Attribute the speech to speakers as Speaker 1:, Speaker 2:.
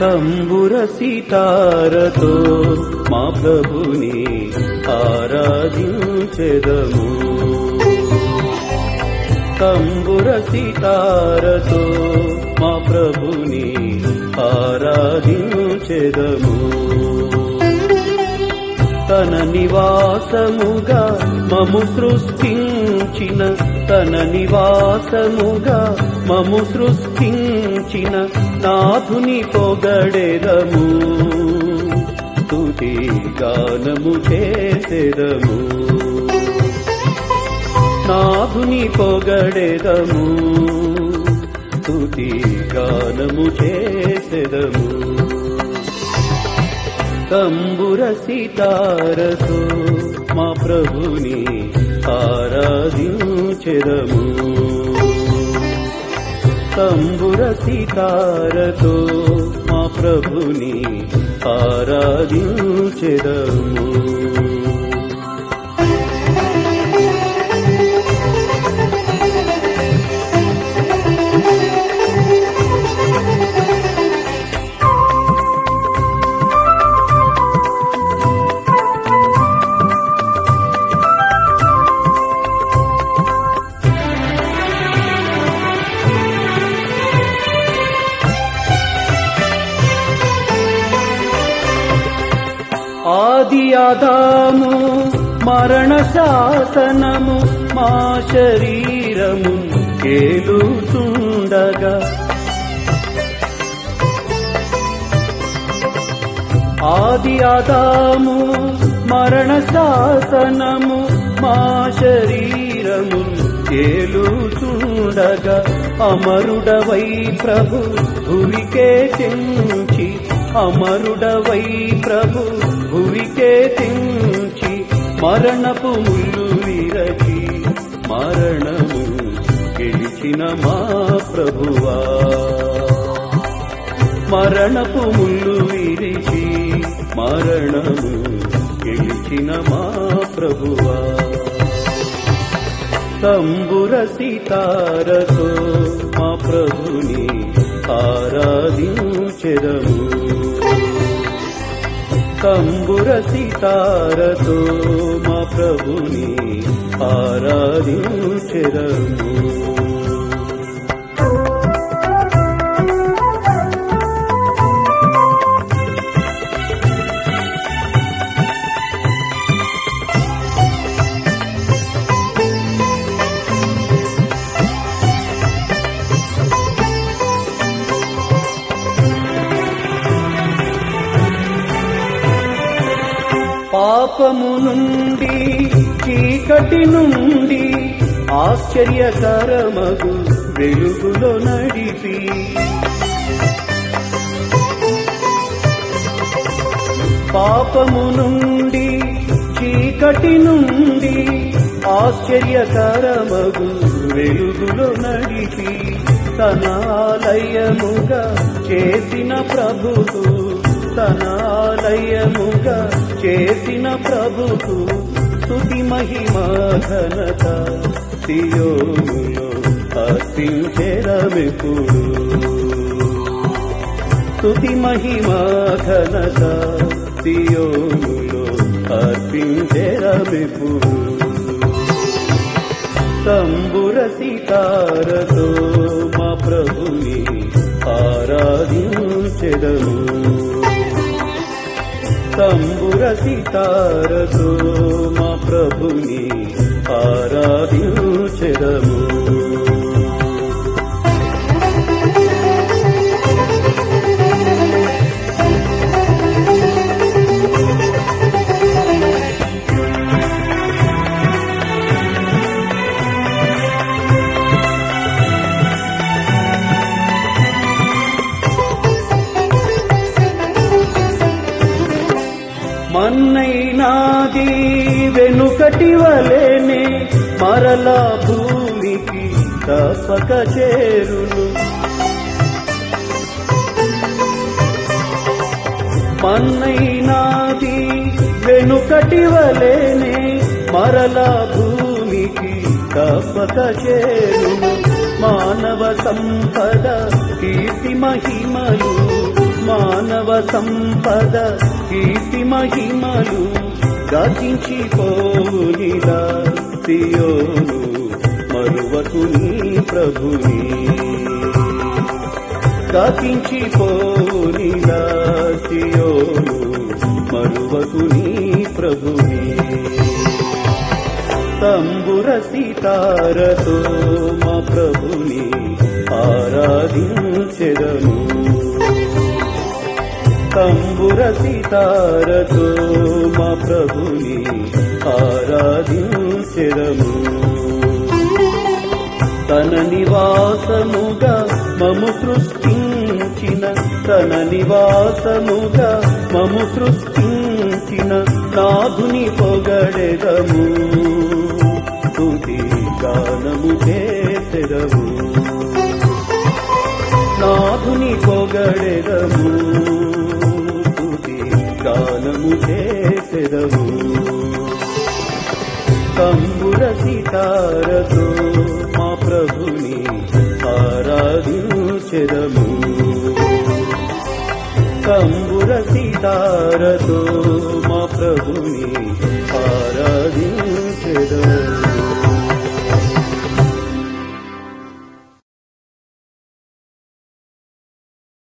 Speaker 1: తంబుర సితారతో మా ప్రభుని ఆరాధించెదము తంబుర సితారతో మా ప్రభుని ఆరాధించెదము తన నివాసముగా మము సృష్టించిన తన నివాసముగా మము సృష్టించిన నాథుని పొగడెదము స్తుతి గానము చేసెదము నాథుని పొగడెదము స్తుతి గానము చేసెదము తంబుర సితారతో మా ప్రభుని ఆరాధించెదము తంబుర సితారతో మా ప్రభుని ఆరాధించెదము ఆది ఆదాము మరణ శాసనము మా శరీరము కేలుతుండగా ఆది ఆదాము మరణ శాసనము మా శరీరము కేలుతుండగా అమరుడవై ప్రభు భువికే తెంచి అమరుడవై ప్రభు భువికే తెంచి మరణపు ముళ్ళు విరచి మరణము గెలిచిన మా ప్రభువా మరణపు ముళ్ళు విరిచి మరణము గెలిచిన మా ప్రభువా తంబుర సితారతో మా ప్రభుని ఆరాధించెదము తంబుర సితారతో మా ప్రభుని ఆరాధించెదము పాపము నుండి చీకటి నుండి ఆశ్చర్యకరమగు వెలుగులో నడిపి పాపము నుండి చీకటి నుండి ఆశ్చర్యకరమగు వెలుగులో నడిపి తన ఆలయముగా చేసిన ప్రభుకు తన ఆలయముగా చేసిన ప్రభుకు స్తుతి మహిమ ఘనత సియోములో అర్పించెరమెప్పుడు స్తుతి మహిమ ఘనత సియోములో అర్పించెరమెప్పుడు తంబుర సితారతో మా ప్రభుని ఆరాధించెదము తంబుర సితారతో మా ప్రభుని ఆరాధించెదము మన్నైనాది వెనుకటి వలెనే మరలా భూమికి తప్పక చేరును మన్నైనాది వెనుకటి వలెనే మరలా భూమికి తప్పక చేరును మానవ సంపద కీర్తి మహిమలు మానవ సంపద కీర్తి మహిమలు గతించి పోవునిలా సియోను మరువకు నీ ప్రభుని గతించి పోవునిలా సియోను మరువకు నీ ప్రభుని తంబుర సీతారతో మా ప్రభుని ఆరాధించెదను తంబుర సీతారతో మా ప్రభుని ఆరాధించెదము తన నివాసముగా మము సృష్టించిన తన నివాసముగా మము సృష్టించిన నాథుని పొగడెదము తుది గానము చేసెదము నాథుని పొగడెదము తుది గానము చేసెదము కంబుర సితారతో మా ప్రభుని ఆరాధించెదము కంబుర సితారతో మా ప్రభుని ఆరాధించెదము